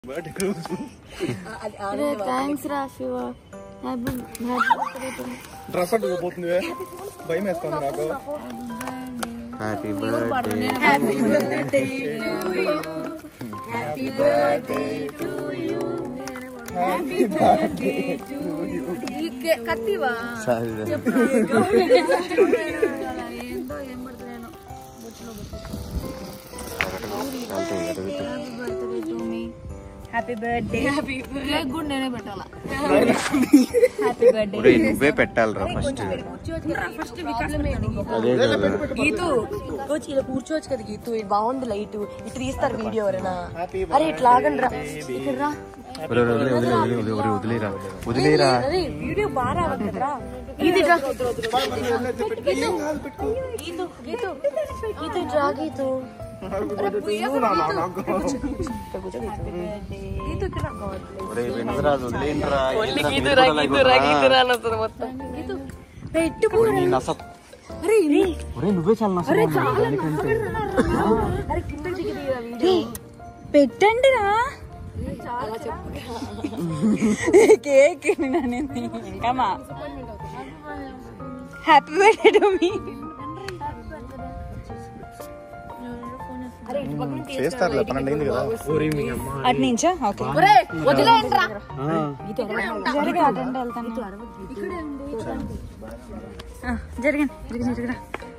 అరే థ్యాంక్స్ రా Shiva happy happy dress అట్టుకుపోతుంది భయం వేస్తుంది నాకు హ్యాపీ బర్త్డే కత్తివా సారీ ఏందో ఏం పడుతున్నాను హ్యాపీ బర్త్డే హ్యాపీ కేక్ కూడా నేనే పెట్టాలా హ్యాపీ బర్త్డే ఒరేయ్, నువ్వే పెట్టాలిరా ఫస్ట్ ఫస్ట్ వికాస్ పెట్టండి. అదే కదా గీతు వచ్చి ఇలా కూర్చోవచ్చు కదా గీతు ఇది బాగుంది లైట్ ఇటు తీస్తారు వీడియో ఎవరైనా అరే ఇట్లా ఆగండి రా ఇక్కడ రా ఒరేయ్, ఒరేయ్, వదిలే వదిలే వదిలే ఒరేయ్, వదిలేరా వదిలేరా అరే వీడియో బాగా రావాలి కదరా గీతు ఇట్రా గీతు గీతు గీతు ఇట్రా గీతు గీతు ఇక్కడ రా. ఒరేయ్, వినదురాదు వదిలేయండిరా ఏంట్రా, గీతు మీరు రా కూడా గీతు రా లైక్ గీతు రా అని వస్తుంది మొత్తం గీతు పెట్టు ఒరేయ్, నీ నస అరే ఒరేయ్, నువ్వే చాలా నస అరే కింద దిగి వీడియో పెట్టండి రా కేక్ ఇంకమ్మా హ్యాపీ బర్త్డే టు మీ చేస్తారులే పన్నెండు అయింది కదా అటు నుంచా ఓకే వదిలేయండిరా జరిగి అటెండ్ వెళ్తాను ఆ, జరగండి జరగండి జరగరా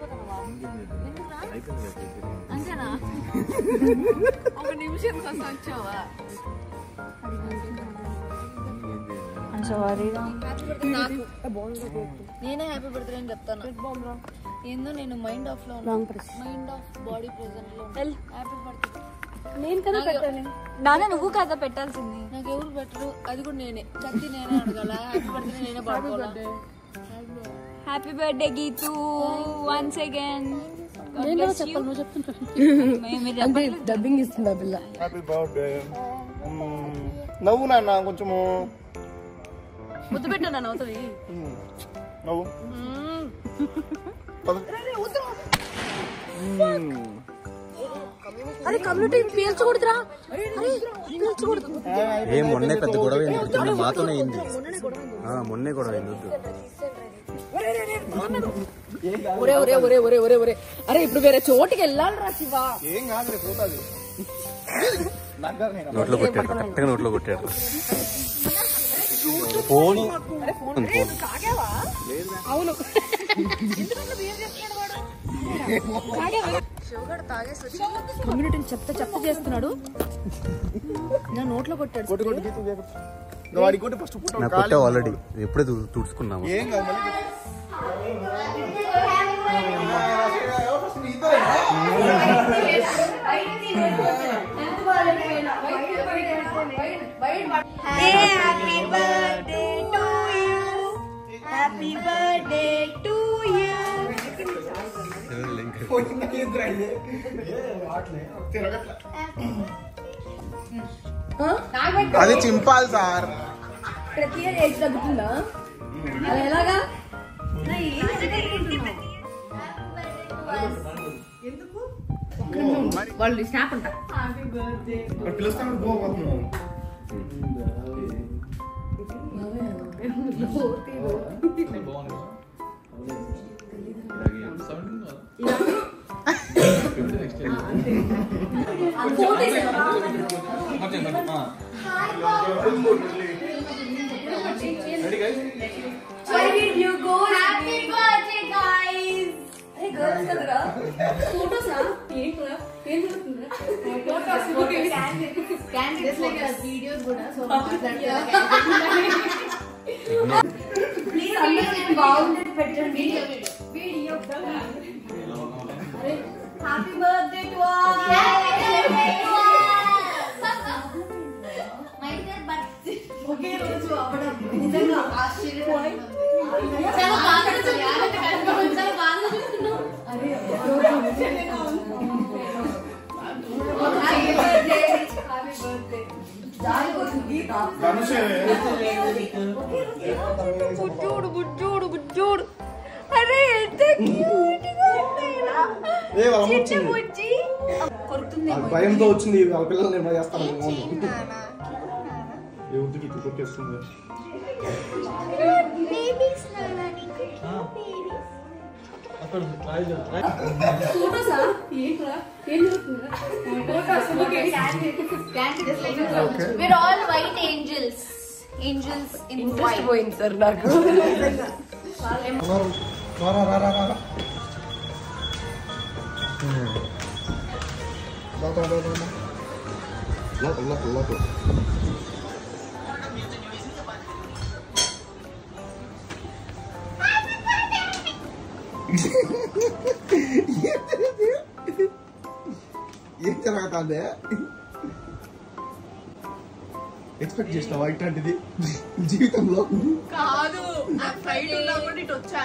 సారీ నేనే హ్యాపీ బర్త్డే అని చెప్తాను ఏందో నేను మైండ్ ఆఫ్ లో మైండ్ ఆఫ్ బాడీ ప్రెసెంట్ లో హ్యాపీ బర్త్డే నేను కదా పెట్టాలి నాన్న నువ్వు కదా పెట్టాల్సింది నాకు ఎవరు పెట్టరు అది కూడా నేనే కత్తి నేనే అడగాల హ్యాపీ బర్త్డే నేనే పడుకోవాలి happy birthday Geethu once again dubbing ఇస్తుందా పిల్ల హ్యాపీ బర్త్డే నవ్వు నాన్న కొంచెము ముద్దు పెట్టా నన్ను అవుతుంది మ్మ్. నవ్వు పద. మ్మ్. అరే కమ్యూనిటీ పీల్చకూడదురా అరే పీల్చకూడదు ఏ మొన్నే పెద్ద గొడవ అయింది ఇప్పుడు కింద మాతోనే అయింది ఆ, మొన్నే గొడవ అయింది వద్దు ఒరే ఒరే ఒరే ఒరే ఒరే ఒరే అరే ఇప్పుడు వేరే చోటికి వెళ్ళాలిరా శివ ఏం కాదు రేపు పోతుంది నాకు కాదు నేను నోట్లో కొట్టాడు కరెక్ట్గా నోట్లో కొట్టాడు ఫోన్ అవును కమ్యూనిటీని చెత్త చెత్త చేస్తున్నాడు నా నోట్లో కొట్టాడు కొట్టు కొట్టు గీత గీత. ఇంకా వాడి కొట్టి ఫస్ట్ పుట్ట నాకు కొట్టావు ఆల్రెడీ ఎప్పుడే తు- తుడుచుకున్నాము ఏం కాదు మళ్ళీ happy birthday to you happy birthday to you అది చింపాలి సార్ ప్రతి ఇయర్ ఏజ్ తగ్గుతుందా అది ఎలాగా వాళ్ళు స్నాప్ అంట పిలుస్తాను పోతున్నాను Where did you go? Happy birthday, guys! Hey, girls, కదరా? Photos ఆ? ఏంట్రా? ఏం జరుగుతుందిరా? Photos, photos. Candid photos. Please, అందరూ బాగుండేది పెట్టండి. Video. Happy birthday to us! ఒకే రోజు అవ్వడం నిజంగా ఆశ్చర్యపోయి చాలా బాగా చెప్తున్నావు. చాలా బాగా చెప్తున్నావు. Happy birthday. Happy birthday. ధనుషే బుజ్జోడు బుజ్జోడు బుజ్జోడు అరే ఎంత క్యూట్ గా ఉందిరా ఏ వాళ్ళ అమ్మ చిన్న వచ్చింది బుజ్జి ఆ భయంతో వచ్చింది వాళ్ళ పిల్లలు నేను చేస్తాను ఎవరికి ఇది కొట్టేస్తుంది అక్కడ రాయి రాయి ఫోటోసా ఏంట్రా ఏం జరుగుతుందిరా photos okay We're all white angels. Angels in white. పోయింది సార్ నాకు అన్నారు, రా రా రా రా రా. లోపల, లోపల, లోపల. లోపల, లోపల, లోపల. ఏం జరుగుతుంది ఎక్స్పెక్ట్ చేసినావా ఇట్లాంటిది జీవితంలో కాదు నాకు ఫ్లైట్ ఉన్నప్పుడు ఇటు వచ్చా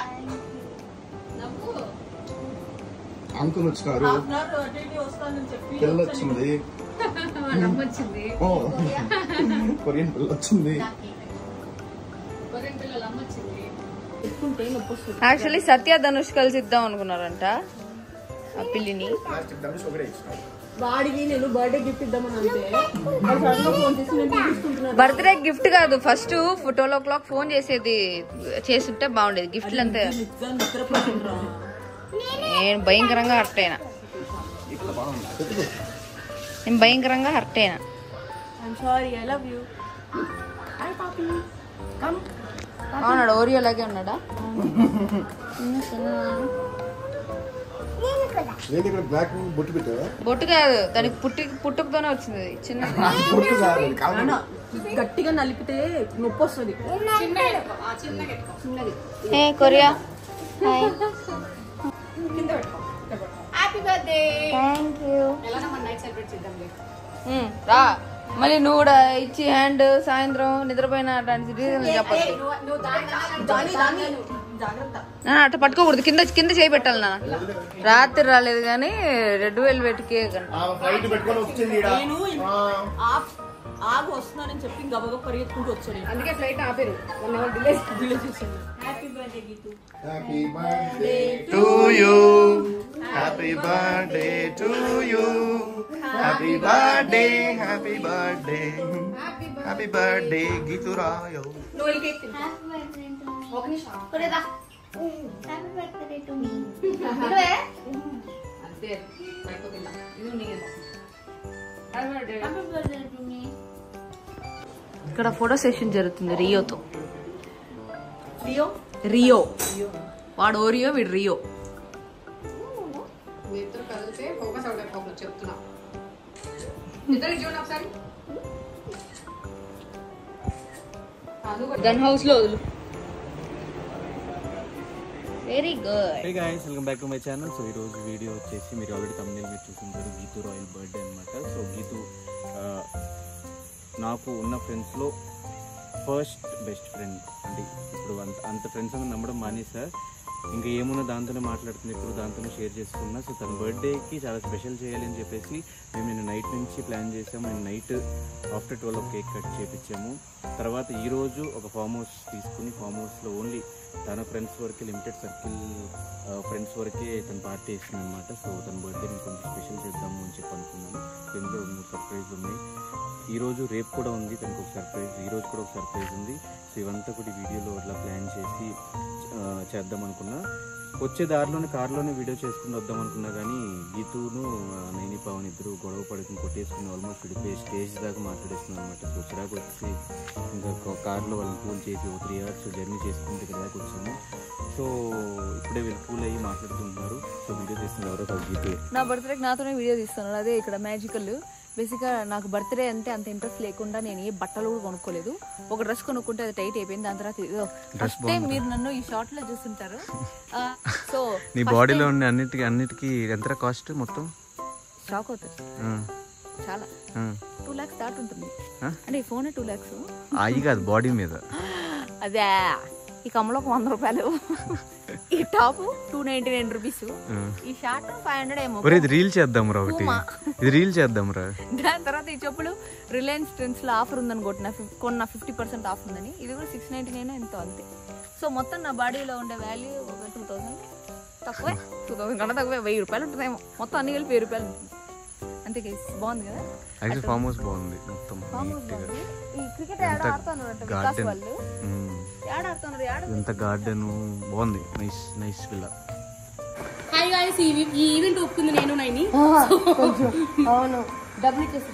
అంకుల్ వచ్చినారు హాఫ్ అన్ అవర్ అటు ఇటు వస్తానని చెప్పి పిల్ల వచ్చింది వచ్చింది ఓ కొరియన్ పిల్ల వచ్చింది కొరియన్ పిల్లలు అమ్మ వచ్చింది యాక్చువల్లీ సత్య ధనుష్ కలిసి ఇద్దాం అనుకున్నారంట ఆ పిల్లిని వాడికి నేను బర్త్డే గిఫ్ట్ ఇద్దామని అంటే వాడు సడన్ గా ఫోన్ చేసి నేను తీసుకుంటున్నాను బర్త్డే గిఫ్ట్ కాదు first twelve o'clock phone చేసేది చేస్తుంటే బాగుండేది గిఫ్ట్లు అంతే నిజంగా నిద్రపోతుండ్రా నేను భయంకరంగా హర్ట్ అయినా నేను భయంకరంగా హర్ట్ అయినా I'm sorry I love you అవునాడు ఓరియో లాగే ఉన్నాడా ఏంటి ఇక్కడ బ్లాక్ బొట్టు పెట్టావా బొట్టు కాదు దానికి పుట్టి పుట్టుకతోనే వచ్చింది అది చిన్న బొట్టు కాదు అది కాదు. గట్టిగా నలిపితే నొప్పి వస్తుంది ఏ Korea hi happy birthday thank you ఎలా మన నైట్ సెలబ్రేట్ చేద్దాంలే రా మళ్ళీ నువ్వు కూడా ఇచ్చి హ్యాండ్ సాయంత్రం నిద్రపోయిన అట్లాంటి రీజన్లు చెప్పచ్చు నువ్వు దాని దాని దాని జాగ్రత్త అట్లా పట్టుకోకూడదు కింద కింద చేయి పెట్టాలి నాన్న రాత్రి రాలేదు కానీ రెడ్ వెల్వెట్ కేక్ అంట ఆ ఫ్లైట్ పెట్టుకొని వచ్చింది ఈడ. నేను ఆ, ఆఫ్ ఆగు వస్తున్నానని చెప్పి గబగబ పరిగెత్తుకుంటూ వచ్చాడు అందుకే ఫ్లైట్ ఆపారు వన్ అవర్ డిలే డిలే చేశాను happy birthday to you happy birthday to you happy birthday happy birthday happy birthday Geethu రాయో నువ్వు వెళ్ళి కేక్ తిను ఒక నిమిషం అంతే అయిపోతుందా ఇది నీకు హ్యాపీ బర్త్డే ఇక్కడ ఫోటో సెషన్ జరుగుతుంది రియోతో లియో రియో వాడు ఓరియో వీడు రియో మీ ఇద్దరు కలిస్తే ఫోకస్ అవుట్ అయిపోతుంది చెప్తున్నా ఇద్దరికి చూడండి ఒకసారి ఆ, నువ్వు కూడా. గన్ హౌస్ లో వదులు very good hey guys welcome back to my channel so ఈరోజు వీడియో వచ్చేసి మీరు ఆల్రెడీ తమిళ మీరు చూసుంటారు గీతు రాయల్ బర్త్డే అనమాట సో గీతు ఆ, నాకు ఉన్న ఫ్రెండ్స్లో ఫస్ట్ బెస్ట్ ఫ్రెండ్ అంటే ఇప్పుడు అంత అంత ఫ్రెండ్స్ అని నమ్మడం మానేసా ఇంకా ఏమున్నా దాంతోనే మాట్లాడుతుంది ఇప్పుడు దాంతోనే షేర్ చేసుకున్నా సో తన బర్త్డేకి చాలా స్పెషల్ చేయాలి అని చెప్పేసి మేము నిన్న నైట్ నుంచి ప్లాన్ చేసాము నేను night after twelve cake cut చేపించాము తర్వాత ఈ రోజు ఒక ఫామ్ హౌస్ తీసుకుని ఫామ్ హౌస్లో ఓన్లీ తన ఫ్రెండ్స్ వరకే లిమిటెడ్ సర్కిల్ ఫ్రెండ్స్ వరకే తన పార్టీ ఇస్తుంది అనమాట సో తన బర్త్డే నేను కొంచెం స్పెషల్ చేద్దాము అని చెప్పి అనుకున్నాను కింద మూడు సర్ప్రైజ్ ఉన్నాయి ఈ రోజు రేపు కూడా ఉంది తనకు ఒక సర్ప్రైజ్ ఈ రోజు కూడా ఒక సర్ప్రైజ్ ఉంది సో ఇవంతా కూడా ఈ వీడియోలో అట్లా ప్లాన్ చేసి ఆ, చేద్దాం అనుకున్నా వచ్చే దారిలోనే కారులోనే వీడియో చేసుకుని వద్దాం అనుకున్నా కానీ గీతును ఆ, నైని పవన్ ఇద్దరు గొడవ పడుకుని కొట్టేసుకుని ఆల్మోస్ట్ విడిపోయి స్టేజ్ దాకా మాట్లాడేస్తున్నాం అనమాట సో చిరాకు వచ్చి ఇంకా కా- కార్లో వాళ్ళని కూల్ చేసి ఒక త్రీ అవర్స్ జర్నీ చేసుకుంటే ఇక్కడ దాకా వచ్చాము సో ఇప్పుడే వీళ్ళు కూల్ అయ్యి మాట్లాడుకుంటున్నారు సో వీడియో తీస్తున్నారు ఎవరో కాదు గీతే నా బర్త్డేకి నాతోనే వీడియో తీస్తున్నాడు అదే ఇక్కడ మ్యాజికల్ బేసిక్గా నాకు బర్త్డే అంటే అంత ఇంట్రెస్ట్ లేకుండా నేను ఏ బట్టలు కూడా కొనుక్కోలేదు ఒక డ్రెస్ కొనుక్కుంటే అది టైట్ అయిపోయింది దాని తర్వాత ఇదో ఫస్ట్ టైం మీరు నన్ను ఈ షార్ట్ లో చూస్తుంటారు సో నీ బాడీలో ఉండే అన్నిటికీ అన్నిటికీ ఎంత కాస్ట్ మొత్తం షాక్ అవుతుంది ఆ, చాలా ఆ. టూ ల్యాక్స్ దాటి ఉంటుంది ఆ? అంటే ఈ ఫోన్ టూ ల్యాక్స్ అయి కాదు బాడీ మీద అదే ఈ కమ్మలో ఒక వంద రూపాయలు ఈ top two ninety nine rupees ఆ. ఈ షార్ట్ ఫైవ్ హండ్రెడ్ ఏమో ఒరే ఇది రీల్ చేద్దాం రా ఒకటి ఉమా. ఇది రీల్ చేద్దాం రా దాని తర్వాత ఈ చెప్పులు రిలయన్స్ ట్రెండ్స్ లో ఆఫర్ ఉందని కొట్టిన ఫిఫ్- కొన్న ఫిఫ్టీ పర్సెంట్ ఆఫ్ ఉందని ఇది కూడా సిక్స్ నైన్టీ నైన్ ఎంతో అంతే సో మొత్తం నా బాడీలో ఉండే వాల్యూ ఒక టూ థౌసండ్ తక్కువే టూ థౌసండ్ కన్నా తక్కువే వెయ్యి రూపాయలు ఉంటుందేమో మొత్తం అన్ని కలిపి వెయ్యి రూపాయలు ఉంటుంది అంతే గైస్ బాగుంది కదా అయితే ఫామ్ హౌస్ బాగుంది మొత్తం ఫామ్ హౌస్ నీట్గా బాగుంది ఈ క్రికెట్ యాడ్ ఆడుతున్నారు అంట వికాస్ గార్డెన్ వాళ్ళు యాడ్ ఆడుతున్నారు యాడ్ ఎంత గార్డెన్ బాగుంది nice nice villa hi guys ఈ ఈ ఈవెంట్ ఒప్పుకుంది నేను నైని అవును డబ్బులు ఇచ్చేసి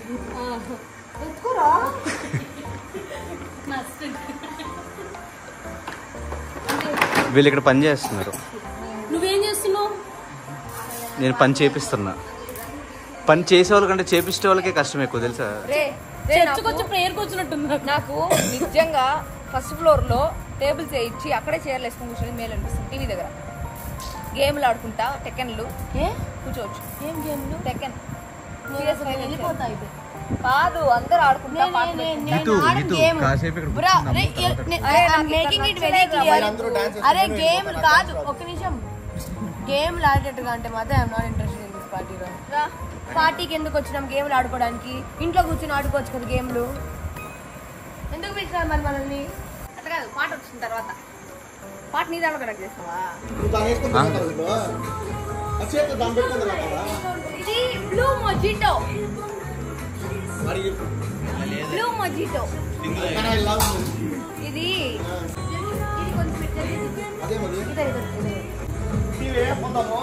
వీళ్ళు ఇక్కడ పని చేస్తున్నారు నువ్వేం చేస్తున్నావు నేను పని చేపిస్తున్నా పని చేసే వాళ్ళకంటే చేపిస్తే వాళ్ళకే కష్టం ఎక్కువ తెలుసా రే రే నాకు- చర్చకొచ్చి ప్రేయర్కి వచ్చినట్టున్నా నాకు నిజంగా ఫస్ట్ ఫ్లోర్ లో టేబుల్స్ ఇచ్చి అక్కడే చైర్లు వేసుకొని కూర్చొని మేలు అనిపిస్తుంది టీవీ దగ్గర గేమ్లు ఆడుకుంటా టెకెన్లు కూర్చోవచ్చు ఏం గేమ్లు టెకెన్ వెళ్ళిపోతా అయితే కాదు అందరు ఆడుకుంటా పాటలు పెట్టుకుంటా. గీతు గీతు కాసేపు ఇక్కడ బ్రా కూర్చుందాం. అరే మేకింగ్ ఇట్ వెరీ క్లియర్ అందరూ డాన్స్ అరే గేమ్ కాదు ఒక్క నిమిషం గేమ్లు ఆడేటట్టుగా అంటే మాత్రం I'm not interested in this పార్టీలో రా. పార్టీకి ఎందుకు వచ్చినాం గేమ్లు ఆడుకోవడానికి ఇంట్లో కూర్చొని ఆడుకోవచ్చు కదా గేమ్లు ఎందుకు పిలిచినారు మరి మనల్ని అట్లా కాదు పాట వచ్చిన తర్వాత పాట నీ దాంట్లో కనెక్ట్ చేస్తావా దాన్ని వేసుకొని తిరుగుతారు ఇప్పుడు. ఆ చేతిలో దాన్ని పెట్టుకొని తిరుగుతారా? ఇది బ్లూ మొజిటో మరి బ్లూ మొజిటో కానీ అది లావు ఉంది. ఇది ఇది కొంచెం పెద్దది. అదే మరి ఇదే, ఇదే, ఇదే. నీవే పొందాము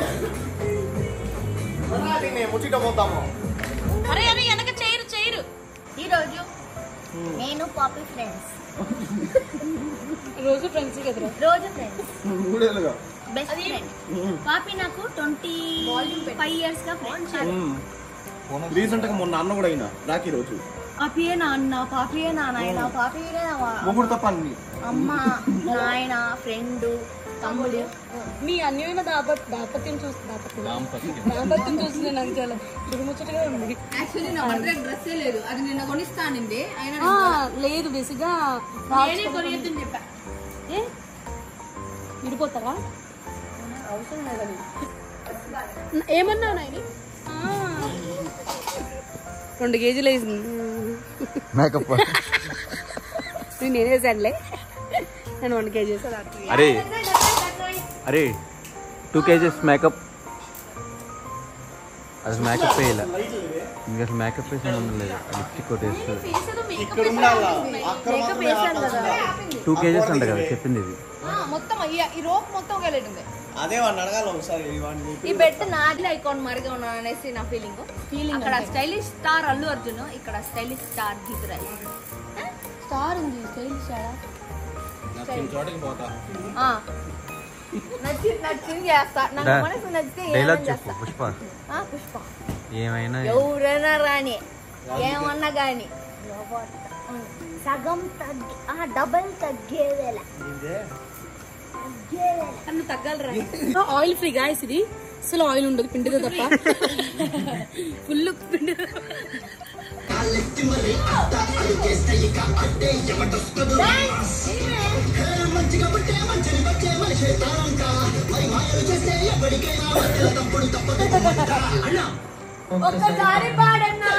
రా దీన్ని ముచ్చిట పోతాము అరే అరే వెనక చేయరు చేయరు ఈ రోజు నేను పాపీ ఫ్రెండ్స్ రోజు ఫ్రెండ్స్ కదరా రోజు ఫ్రెండ్స్ మూడేళ్ళుగా బెస్ట్ ఫ్రెండ్ పాపి నాకు ట్వంటీ ఫైవ్ ఇయర్స్ గా ఫ్రెండ్ రీసెంట్ గా మొన్న అన్న కూడా అయినా రాఖీ రోజు పాపియే నాన్న పాపియే నా నాయన పాపియే నా వా- ముగ్గురు తప్ప అన్ని అమ్మ నాయన ఫ్రెండ్ తమ్ముడు మీ అన్యమైన దాప- దాపత్యం చూసి దాపత్యం దాపత్యం చూస్తుంది నాకు చాలా చురుముచ్చటగా ఉంది యాక్చువల్లీ నా బర్త్డే డ్రెస్సే లేదు అది నిన్న కొనిస్తానండి అయినా ఆ, లేదు బేసిక్గా నేనే కొనియద్దని చెప్పా ఏ విడిపోతారా అవసరం లేదని ఏమన్నావు నాయని ఆ. రెండు కేజీలు వేసింది మేకప్ నేను వేసానులే నేను వన్ కేజీ వేసాను అరే అరే టూ కేజెస్ మేకప్ అసలు మేకప్ వేయాల ఇంకా అసలు మేకప్ వేసే సంబంధం లేదు లిప్స్టిక్ కొట్టేస్తూ ఇక్కడ ఉండాలా అక్కడ మాత్రమే టూ కేజెస్ అంట కదా చెప్పింది ఇది మొత్తం ఈ- ఈ రోప్ మొత్తం ఒక ఉంది అదే వాడిని అడగాలి ఒకసారి వాడిని ఈ బెట్ నాది ఐకాన్ మరిగా ఉన్నాను అనేసి నా ఫీలింగ్ అక్కడ స్టైలిష్ స్టార్ అల్లు అర్జున్ ఇక్కడ స్టైలిష్ స్టార్ గీతురాయ్ స్టార్ ఉంది స్టైల్ స్టారా ఆ. నచ్చి నచ్చింది చేస్తా నాకు డా- మనసు నచ్చితే డైలాగ్ ఏమైనా చెప్పు చేస్తా పుష్ప ఆ, పుష్ప ఏమైనా ఎవరైనా రాని ఏమన్నా గాని సగం తగ్గి డబల్ తగ్గేవేళ నన్ను తగ్గాలరా ఆయిల్ ఫ్రీ గాయస్ ఇది అసలు ఆయిల్ ఉండదు పిండితో తప్ప ఫుల్ పిండి ఒక్కసారి పాడన్నా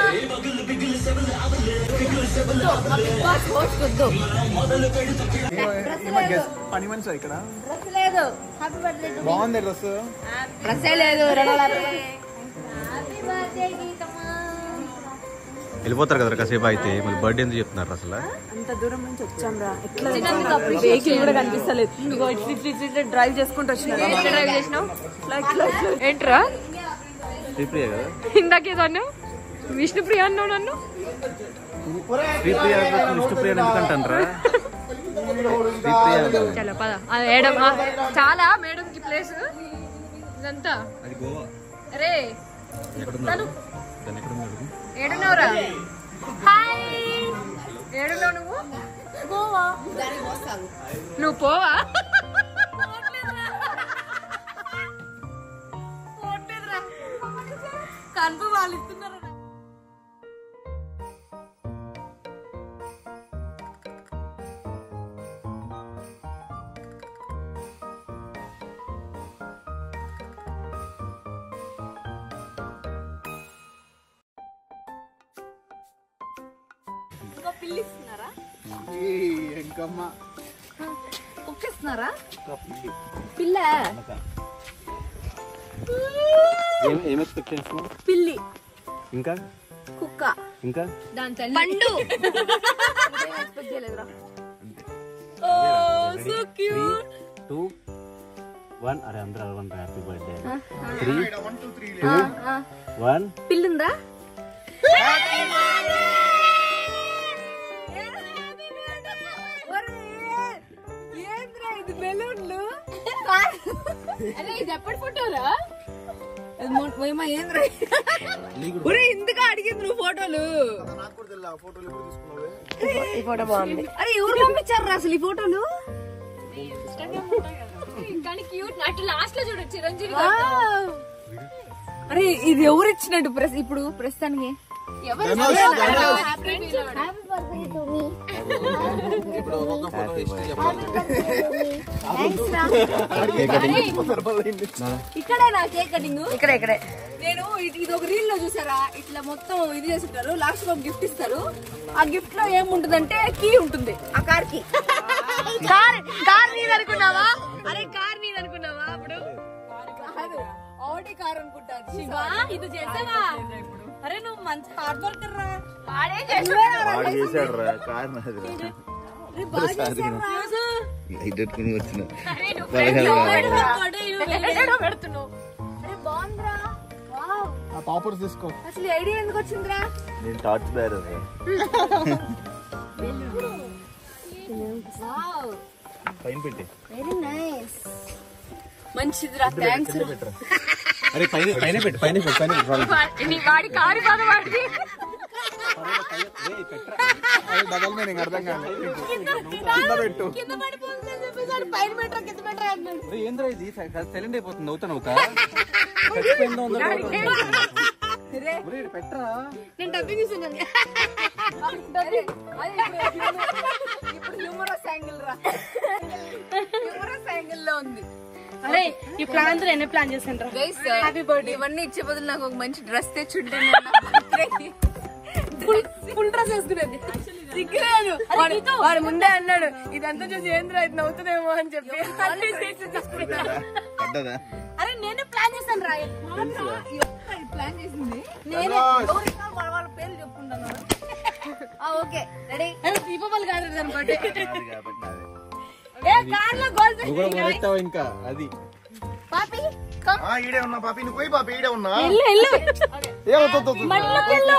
పని మనిషి ఇక్కడ డ్రెస్ లేదు హ్యాపీ బర్త్డే టు బాగుంది డ్రెస్ డ్రెస్సే లేదు హ్యాపీ బర్త్డే గీతమ్మా వెళ్ళిపోతారు కదా కాసేపు అయితే మళ్ళీ బర్త్డే ఎందుకు చెప్తున్నారు అసలు అంత దూరం నుంచి వచ్చాం రా ఎట్లా వెహికల్ కూడా కనిపిస్తలేదు ఇగో ఇట్లా ఇట్లా ఇట్లా ఇట్లా డ్రైవ్ చేసుకుంటూ వచ్చిన డ్రైవ్ చేసినావు ఏంట్రా శ్రీప్రియ కదా ఇందాకేదో అన్నావు విష్ణుప్రియ అన్నావు నన్ను శ్రీప్రియ కాకపోతే విష్ణుప్రియ ఎందుకంటారా శ్రీప్రియ అన్నారు. చాలా పద ఆ మేడం ఆ, చాలా మేడం కి ప్లేస్ ఇదంతా అది గోవా రే ఎక్కడున్నారు దాన్ని ఎక్కడుంది అడుగు ఏడున్నావురా హాయ్ ఏడున్నావు నువ్వు గోవా నువ్వు పోవా కనుపు వాళ్ళు ఇస్తున్నారు పిల్లిస్తున్నారా ఎంకమ్మ కుక్కిస్తున్నారా పిల్ల ఏం ఏం ఎక్స్పెక్ట్ చేస్తున్నావు పిల్లి ఇంకా కుక్క ఇంకా దాని తల్లి పండు ఎక్స్పెక్ట్ చేయలేదురా సో క్యూట్ టూ వన్ అరే అందరూ అవ్వండి happy birthday three one two three two one పిల్లుందా ఇది బెలూన్లు అరే ఇది ఎప్పటి ఫోటోరా ఏంద్రా ఒరే ఇందుగా అడిగింది నువ్వు ఫోటోలు నాకు కూడా తెలియదు ఆ ఫోటోలు ఎప్పుడు తీసుకున్నావే ఈ ఫోటో బాగుంది అరే ఎవరు పంపించారు అసలు ఈ ఫోటోలు కానీ క్యూట్ అటు లాస్ట్ లో చూడు చిరంజీవి అరే ఇది ఎవరు ఇచ్చినట్టు ప్రెస్ ఇప్పుడు ప్రస్తుతానికి ఇప్పుడు ఒక్కొక్క ఫోటో హిస్టరీ చెప్పాలి ఇక్కడే నా కేక్ కటింగ్ ఇక్కడే ఇక్కడే నేను ఇది ఇది ఒక రీల్ లో చూసారా ఇట్లా మొత్తం ఇది చేస్తుంటారు లాస్ట్ ఒక గిఫ్ట్ ఇస్తారు ఆ గిఫ్ట్ లో ఏముంటుందంటే కీ ఉంటుంది ఆ కార్ కి కార్ కార్ నీది అనుకున్నావా అరే కార్ నీది అనుకున్నావా అప్పుడు కాదు ఆడి కార్ అనుకుంటారు శివా ఇది చేసావా అరే నువ్వు మంచి హార్డ్ వర్కర్ రా వాడు చేశాడు రా కార్ నాది లైట్ పెట్టుకుని వచ్చిన పెడుతున్నావు అరే బాగుందిరా వావ్ ఆ పాపర్స్ తీసుకో అసలు ఐడియా ఎందుకు వచ్చిందిరా నేను టార్చ్ బ్యార్ వావ్ పైన పెట్టి వెరీ నైస్ మంచిదిరా థ్యాంక్స్ అరే పైన పైన పెట్టు పైన పెట్టు పైన పెట్టు నీ వాడి కారు కాదు వాడిది అది డబల్ మీనింగ్ అర్థం కాదు కింద పెట్టు కింద పడిపోతుందని చెప్పేసి పైన పెట్టరా కింద పెట్టరా అన్నాడు అరే ఏంద్రా ఇది సైలెంట్ అయిపోతుంది అవుతాను ఒక చచ్చిపోయిందో ఉందో రే ఒరే, ఇది పెట్టరా నేను డబ్బింగ్ ఇస్తున్నాను ఇప్పుడు హ్యూమరస్ యాంగిల్ రా హ్యూమరస్ యాంగిల్ లో ఉంది అరే ఈ ప్లాన్ తో ఎన్ని ప్లాన్ చేసాను గైస్ హ్యాపీ బర్త్డే ఇవన్నీ ఇచ్చే బదులు నాకు ఒక మంచి డ్రెస్ తెచ్చుంటే ఫుల్ డ్రెస్ వేసుకునేది సిగ్గులేదు వాడు వాడు ముందే అన్నాడు ఇదంతా చూసి ఏంద్రా ఇది నవ్వుతుందేమో అని చెప్పి అన్నీ చేసి తీసుకున్నాడు. పడ్డదా అరే నేను ప్లాన్ చేశాను రా ప్లాన్ చేసింది నేనే ఎవరికా వాళ్ళ వాళ్ళ పేర్లు చెప్పుకుంటాను ఓకే రెడీ దీపావళి కాదు దాని బర్త్డే నాది కాబట్టి నాది. ఏ కార్ లో గోల్ నువ్వు కూడా మొదలెట్టావా ఇంకా అది పాపి ఆ ఈడే ఉన్నా పాపి నువ్వు పోయి పాపి ఈడే ఉన్నా వెళ్ళు వెళ్ళు ఏ వద్దు, వద్దు, వద్దు. మళ్ళీ వెళ్ళు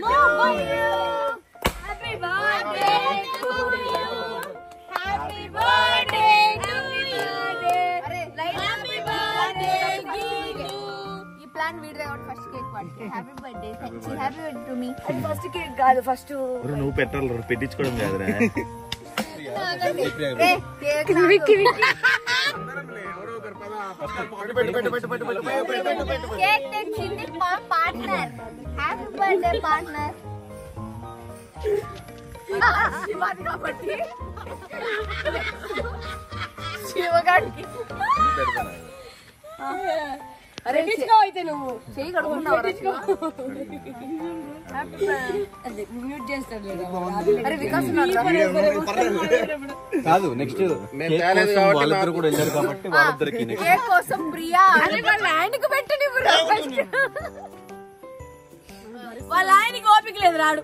happy birthday to you happy birthday to you అరే హ్యాపీ బర్త్డే గీతు ఈ ప్లాన్ వీడిదే కాబట్టి ఫస్ట్ కేక్ వాడికి happy birthday happy birthday to me first cake కాదు ఫస్ట్ ఒరే, నువ్వు పెట్టాలి రా, పెట్టించుకోవడం కాదురా కేక్ పెట్టు, పెట్టు, పెట్టు, పెట్టు, పెట్టు, పెట్టు, పెట్టు, పెట్టు, పెట్టు, పెట్టు. కేక్ తెచ్చింది మా పార్ట్నర్ హ్యాపీ బర్త్డే పార్ట్నర్ శివాది కాబట్టి శివగాడికి అరే అయితే నువ్వు చేయి కడుకున్నావు మ్యూట్ చేస్తాడు అరే వికాస్ ఉన్నాడు రా. ఈడే ఉన్నా, ఇప్పుడు పర్లేదు. కాదు నెక్స్ట్ నేను తేలేదు కాబట్టి వాళ్ళిద్దరు కూడా వెళ్ళారు కాబట్టి వాళ్ళిద్దరికి నెక్స్ట్ కేక్ కోసం ప్రియా అరే వాళ్ళ ఆయనకి పెట్టండి వాళ్ళ ఆయనకి ఓపిక లేదు రాడు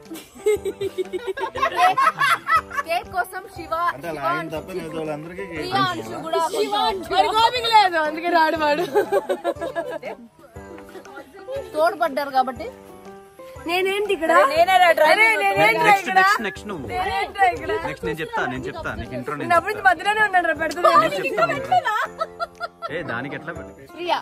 కేక్ కోసం శివ అంటే అలా ఆయన తప్ప మిగతా వాళ్ళందరికీ ప్రియా అంశు కూడా వాడికి ఓపిక లేదు అందుకే రాడు వాడు తోడ్పడ్డారు కాబట్టి నేనేంటి ఇక్కడ నేనే నెక్స్ట్ నెక్స్ట్ నెక్స్ట్ నువ్వు నెక్స్ట్ నేను చెప్తా నేను చెప్తా నీకు ఇంట్రో నేను అప్పుడు నుంచి మధ్యలోనే ఉన్నాడు రా పెడుతున్నా చెప్తా, నేను చెప్తా ఏ దానికి ఎట్లా పెట్టు ప్రియా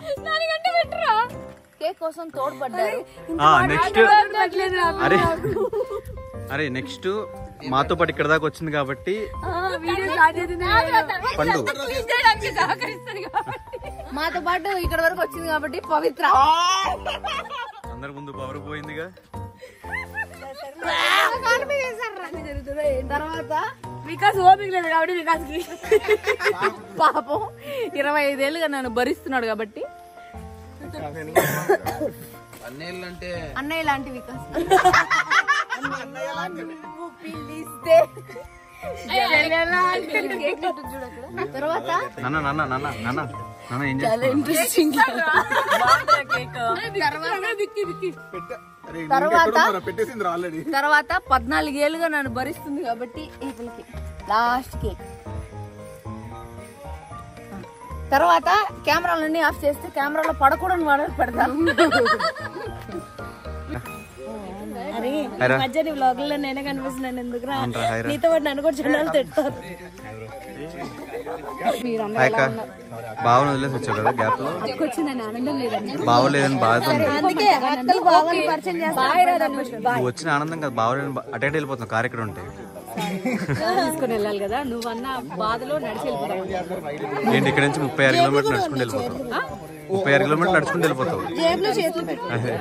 కేక్ కోసం తోడ్పడ్డారు నెక్స్ట్ అరే అరే నెక్స్ట్ మాతో పాటు ఇక్కడ దాకా వచ్చింది కాబట్టి వీడియో స్టార్ట్ చేసింది పండు మాతో పాటు ఇక్కడ వరకు వచ్చింది కాబట్టి పవిత్ర అందరి ముందు పవర్ పోయిందిగా తర్వాత వికాస్ ఓపిక లేదు కాబట్టి వికాస్ కి పాపం ఇరవై ఐదేళ్ళుగా నన్ను భరిస్తున్నాడు కాబట్టి అన్నేళ్ళు అంటే అన్నయ్య లాంటి వికాస్ నువ్వు పిలిస్తే కేక్ ఉంటుంది చూడు అక్కడ. తర్వాత నాన్న నాన్న నాన్న నాన్న నాన్న ఏం చాలా చేస్తున్నావు? ఇంట్రెస్టింగ్ అరే, తర్వాత? ఇంకెక్కడున్నారా? పెట్టేసింది ఆల్రెడీ తర్వాత పద్నాలుగేళ్ళుగా నన్ను భరిస్తుంది కాబట్టి ఈ పిల్లకి లాస్ట్ కేక్ తర్వాత కెమెరాలన్నీ ఆఫ్ చేస్తే కెమెరాలో పడకూడని వాడలు పెడతాను అరే ఈ హైరా. మధ్య నీ వ్లాగుల్లో నేనే కనిపిస్తున్నాను ఎందుకురా అవునరా, హైరా. నీతో పాటు నన్ను కూడా జనాలు తిడతారు హాయ్ అక్క బావని వదిలేసి వచ్చావు కదా గ్యాప్ లో వచ్చిందని ఆనందం లేదండి బావలేదని బాధ ఉంది అందుకే అక్కలు బాగా పరిచయం చేస్తాను నువ్వు వచ్చిన ఆనందం కదా బావలేని బా- అటే వెళ్ళిపోతున్నావు కారు ఇక్కడ ఉంటాయి తీసుకుని వెళ్ళాలి కదా నువ్వన్న బాధలో నడిచి వెళ్ళిపోతావు ఏంటి ఇక్కడ నుంచి ముప్పై ఆరు కిలోమీటర్లు నడుచుకుంటూ వెళ్ళిపోతావు ముప్పై ఆరు కిలోమీటర్లు నడుచుకుంటూ వెళ్ళిపోతావు జేబులో చేతులు పెట్టు అదే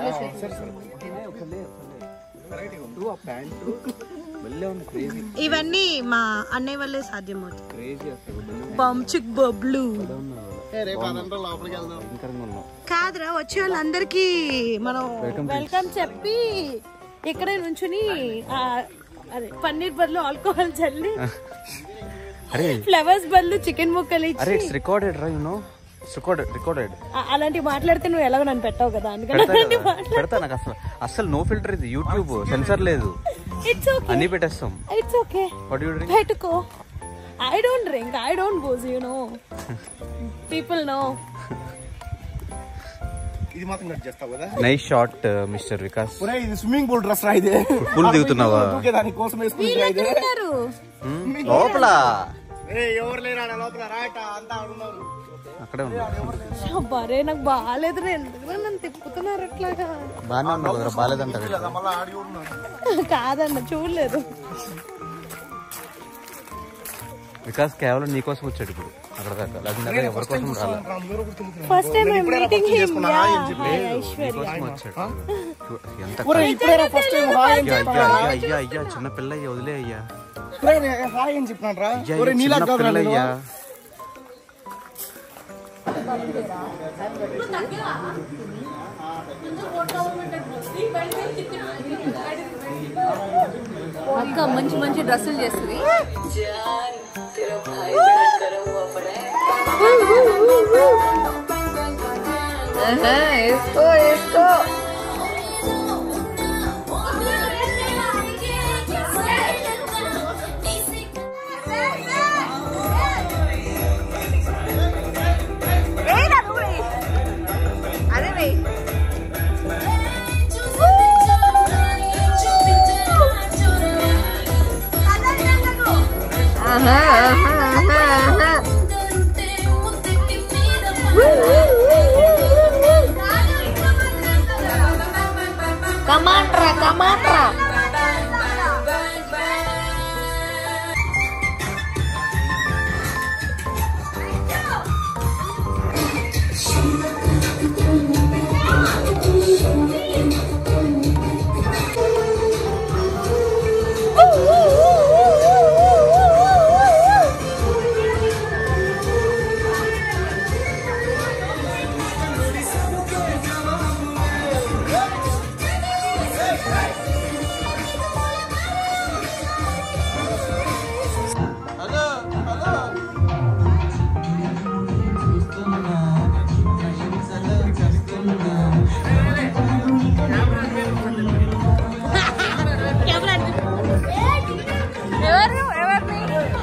ఇవన్నీ మా అన్నయ్య వల్లే సాధ్యమవుతుంది పంచుక్ బొబ్లు రేపు అదంతా లోపలికి వెళ్దాం కాదురా వచ్చే వాళ్ళందరికీ మనం వెల్కమ్ చెప్పి ఇక్కడే నుంచుని ఆ, అదే పన్నీర్ బదులు ఆల్కహాల్ చల్లి అరే ఫ్లవర్స్ బదులు చికెన్ ముక్కలు అరే ఇచ్చి ఇట్స్ రికార్డెడ్ రా you know it's recorded recorded ఆ- అలాంటివి మాట్లాడితే నువ్వు ఎలాగో నన్ను పెట్టావు కదా అందుకని పెడతా అలాంటి కదా పెడతా నాకు అసలు అసలు నో ఫిల్టర్ ఇది యూట్యూబ్ సెన్సర్ లేదు ఇట్స్ ఓకే అన్ని పెట్టేస్తాం it's okay what you drink పెట్టుకో I don't drink I don't booze you know people no ఇది మాత్రం కట్ చేస్తావు కదా నైస్ షాట్ మిస్టర్ వికాస్ ఒరే ఇది స్విమ్మింగ్ పూల్ డ్రెస్ రా ఇదే పూల్ దిగుతున్నావా ఊరికే దాని కోసం వేసుకుంటే ఇదే హ్మ్? లోపల ఏ ఎవరు లేరా ఆడ లోపల రాట అంతా ఆడున్నారు అక్కడే ఉన్నా అబ్బారే నాకు బాగాలేదు ఎందుకు నన్ను తిప్పుతున్నారు అట్లాగా బాగానే ఉన్నావు కదా బాగాలేదంట మళ్ళీ ఆడి ఉన్నాడు కాదన్న చూడలేదు వికాస్ కేవలం నీ కోసం వచ్చాడు ఇప్పుడు అక్కడ దాకా లేకపోతే ఎవరి కోసం రాలే first time I'm meeting him చేసుకున్నా యా అని చెప్పి. హాయ్ ఐశ్వర్య కోసం వచ్చాడు ఎంత ఒరే ఇప్పుడే ఫస్ట్ టైం హాయ్ అని అయ్యా అయ్యా అయ్యా అయ్యా అయ్యా చిన్న పిల్ల అయ్యా వదిలే అయ్యా ఒరే నేను హాయ్ అని చెప్పినాను రా అయ్యా ఒరే అయ్యా, నీలా చిన్న కాదురా పిల్ల నేను. అయ్యా అక్క మంచి మంచి డ్రెస్సులు చేస్తుంది వేసుకో వేసుకో అదే వెయ్యి ఆహా ఆహా ఆహా ఆహా కమాండ్రా కమాండ్రా ఎవరు ఎవరిని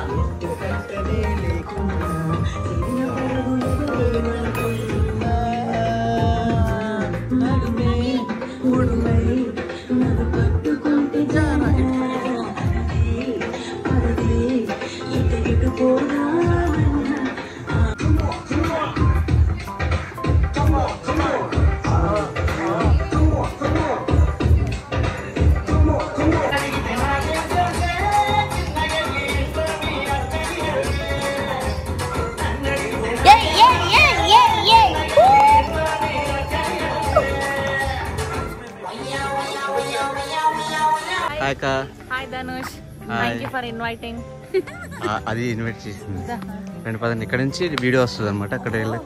హాయ్ అక్క hi Dhanush hi thank you for inviting ఆ, అది ఇన్వైట్ చేసింది రెండు పదండి ఇక్కడ నుంచి వీడియో వస్తుంది అనమాట అక్కడ వెళ్ళాక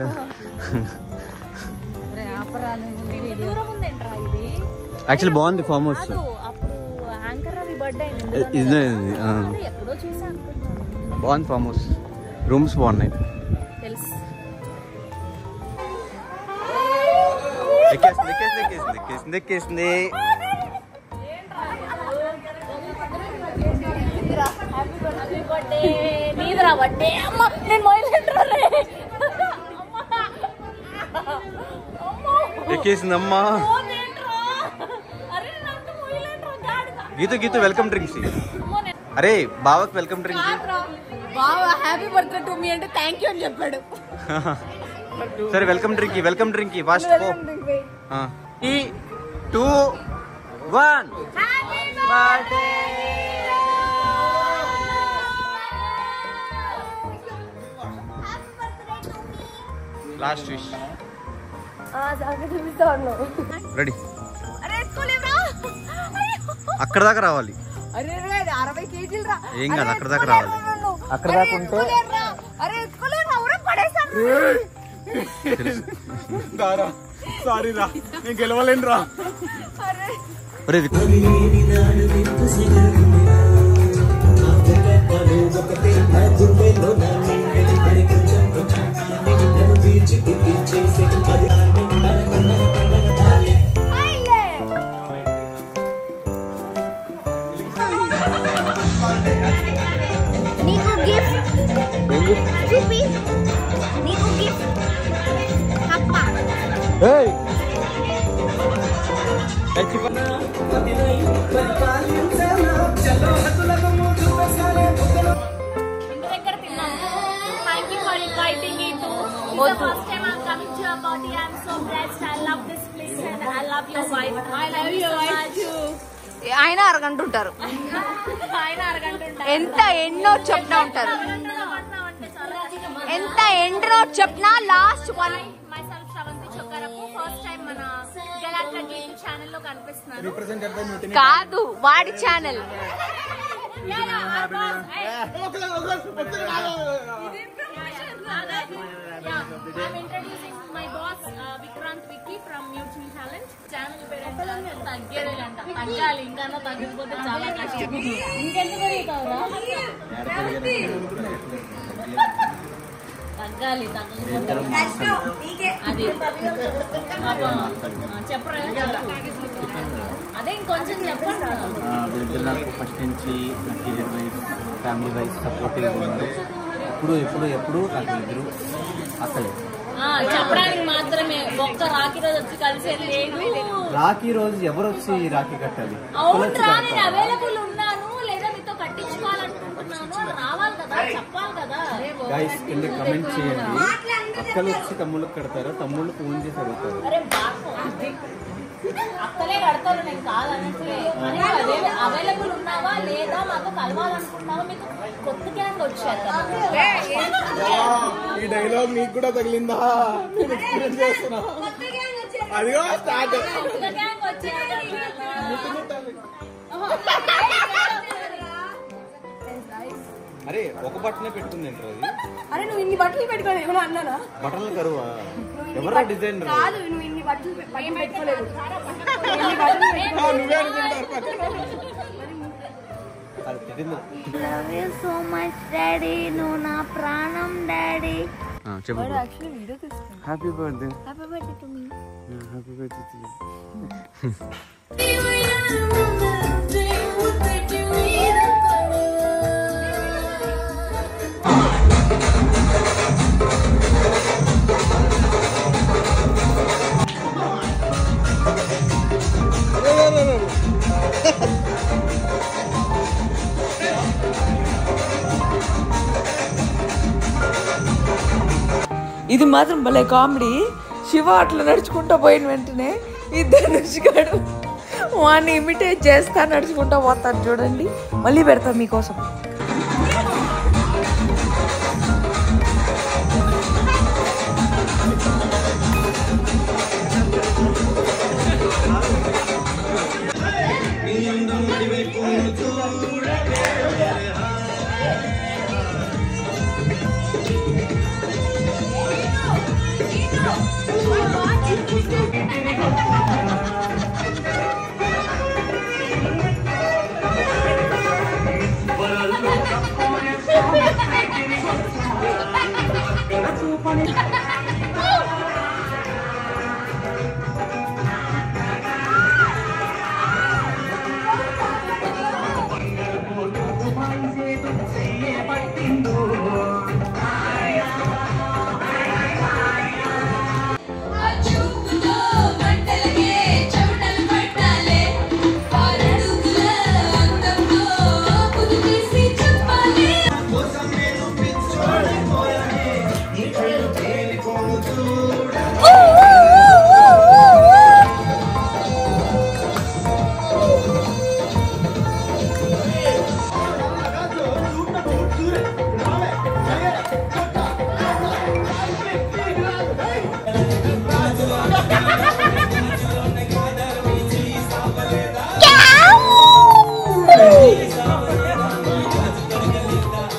దూరం ఉందేంట్రా ఇది యాక్చువల్లీ బాగుంది ఫామ్ హౌస్ కాదు, అప్పుడు యాంకర్ అది బర్త్డే అయింది ఇదే ఇది, ఆ. ఎప్పుడో చూసా అనుకుంటున్నాను బాగుంది ఫామ్ హౌస్ రూమ్స్ బాగున్నాయి తెలుసు ఎక్కేసింది ఎక్కేసింది ఎక్కేసింది నీదిరా బర్త్డే అమ్మ నేను మొదలెంటారా ఎక్కేసింది అమ్మా గీతు గీతు వెల్కమ్ డ్రింక్స్ అరే బావకి వెల్కమ్ డ్రింక్స్ బాబా హ్యాపీ బర్త్డే టు మీ అంటే థ్యాంక్ యూ అని చెప్పాడు సరే welcome drink welcome drink fast పో ఈ two one last wish ready అరే ఎత్తుకోలేవురా అక్కడ దాకా రావాలి అరే రే అరవై కేజీలు రా ఏం కాదు అక్కడ దాకా రావాలి అక్కడ దాకా ఉంటే అరే ఎత్తుకోలేరా ఊరే పడేసాను సారీ రా నేను గెలవలేను రా ఒరే విక్కు. నీకు గిఫ్ట్ చూపి నీకు గిఫ్ట్ కప్ప ఏయ్. ఏ చిప్ప. ఇంటి దగ్గర తిన్నాను thank you for inviting me to the first time I'm coming to your party. I'm so blessed. I love this place and I love your wife. I love your wife too. ఆయన అరగంట ఉంటారు ఆయన అరగంట ఉంటారు. ఎంత ఎన్నో చెప్పినా ఉంటారు అరగంటలో పడతామంటే చాలా ఎంత ఎండ్రో చెప్పినా last one myself Sravanthi Chokkarapu first time మన గలాట్రా గేమ్ ఛానల్ లో కనిపిస్తున్నాను కాదు వాడి channel Yeah, yeah, our boss. Hey. Yeah, I'm introducing my boss, uh, Vikrant Vicky from Mutual Talent. Channel పేరు తగ్గేదేలంట తగ్గాలి ఇంకా తగ్గిపోతే చాలా కష్టం ఇంకెందుకు పెరుగుతావురా తగ్గాలి తగ్గకపోతే అది పాపం, ఆ, చెప్పరా అదే ఇంకొంచెం చెప్పండి ఆ, వీళ్ళిద్దరు నాకు ఫస్ట్ నుంచి నా career wise family wise supportive ఉన్నారు ఎప్పుడు ఎప్పుడు ఎప్పుడు నాకు ఇద్దరు అక్కలే ఆ, చెప్పడానికి మాత్రమే ఒక్క రాఖీ రోజు వచ్చి కలిసే లేదు రాఖీ రోజు ఎవరు వచ్చి రాఖీ కట్టాలి అవునరా నేను అవైలబుల్ ఉన్నాను లేదా మీతో కట్టించుకోవాలనుకుంటున్నాను అని రావాలి కదా చెప్పాలి కదా గైస్ కింద కమెంట్ చేయండి అక్కలు వచ్చి తమ్ముళ్ళకి కడతారా తమ్ముళ్ళు ఫోన్ చేసి అడుగుతారు అరే బాగా అక్కలే కడతారు నేను కాదనట్లే అని అదే అవైలబుల్ ఉన్నావా లేదా మాతో కలవాలనుకుంటున్నావా మీకు కొత్త గ్యాంగ్ వచ్చారు కదా ఈ డైలాగ్ నీకు కూడా తగిలిందా నేను ఎక్స్పీరియన్స్ చేస్తున్నా అదిగో స్టార్ట్ కొత్త గ్యాంగ్ వచ్చారు అరే ఒక బట్టనే పెట్టుకుంది ఏంటో అది అరే నువ్వు ఇన్ని బట్టలు పెట్టుకోవాలి ఏమైనా అన్నానా బట్టలు కరువా ఎవరా డిజైనర్ కాదు నువ్వు ఇన్ని బట్టలు పె- బట్టలు పెట్టుకోలేదు ఇన్ని బట్టలు పెట్టుకో- నువ్వే అనుకుంటారు పక్కన. అది తిరిగింది. Love you so much daddy నువ్వు నా ప్రాణం డాడీ ఆ, చెప్పు యాక్చువల్లీ వీడియో తీసుకుంటాను happy birthday happy birthday to me happy birthday ఇది మాత్రం భలే కామెడీ శివ అట్లా నడుచుకుంటా పోయిన వెంటనే ఇద్దరు నుచ్చిగాడు వాడిని ఇమిటేట్ చేస్తా నడుచుకుంటా పోతాను చూడండి మళ్ళీ పెడతాం మీకోసం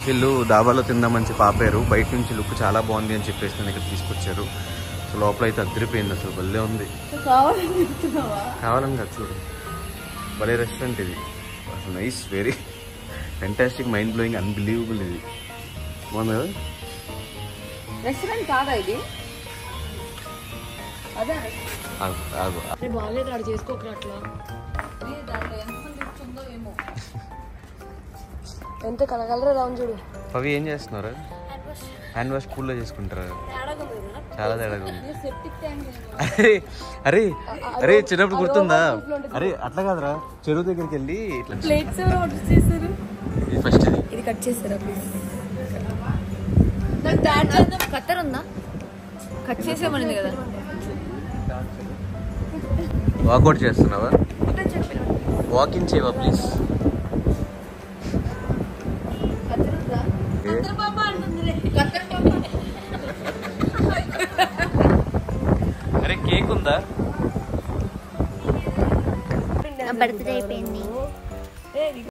వీళ్ళు డాబాలో తిందామని చెప్పి ఆపారు బయట నుంచి లుక్ చాలా బాగుంది అని చెప్పేసి నన్ను ఇక్కడ తీసుకొచ్చారు సో లోపల అయితే అదిరిపోయింది అసలు భలే ఉంది కావాలని చెప్తున్నావా కావాలని కాదు చూడు భలే రెస్టారెంట్ ఇది అసలు nice very fantastic mind blowing unbelievable ఇది బాగుంది కదా రెస్టారెంట్ కాదా ఇది అదే ఆగు, ఆగు. బాగాలేదు ఆడు చేసుకోకరా అట్లా దాంట్లో ఎంతమంది వచ్చిందో ఏమో ఎంత కలగలరా రావు చూడు పవి ఏం చేస్తున్నారు హ్యాండ్ వాష్ స్కూల్లో చేసుకుంటారా చాలా తేడాగా ఉంది సెప్టిక్ ట్యాంక్ అరే అరే అరే చిన్నప్పుడు గుర్తుందా అరే అట్లా కాదురా చెరువు దగ్గరికి వెళ్ళి ఇట్లా ప్లేట్స్ ఎవరు ఆర్డర్ చేశారు ఇది ఫస్ట్ ఇది ఇది కట్ చేస్తారా ప్లీజ్ నాకు దాట్ చేద్దాం కత్తర్ ఉందా కట్ చేసేమనింది కదా వాకౌట్ చేస్తున్నావా వాకింగ్ చేయవా ప్లీజ్ అరే కేక్ ఉందా బర్త్డే అయిపోయింది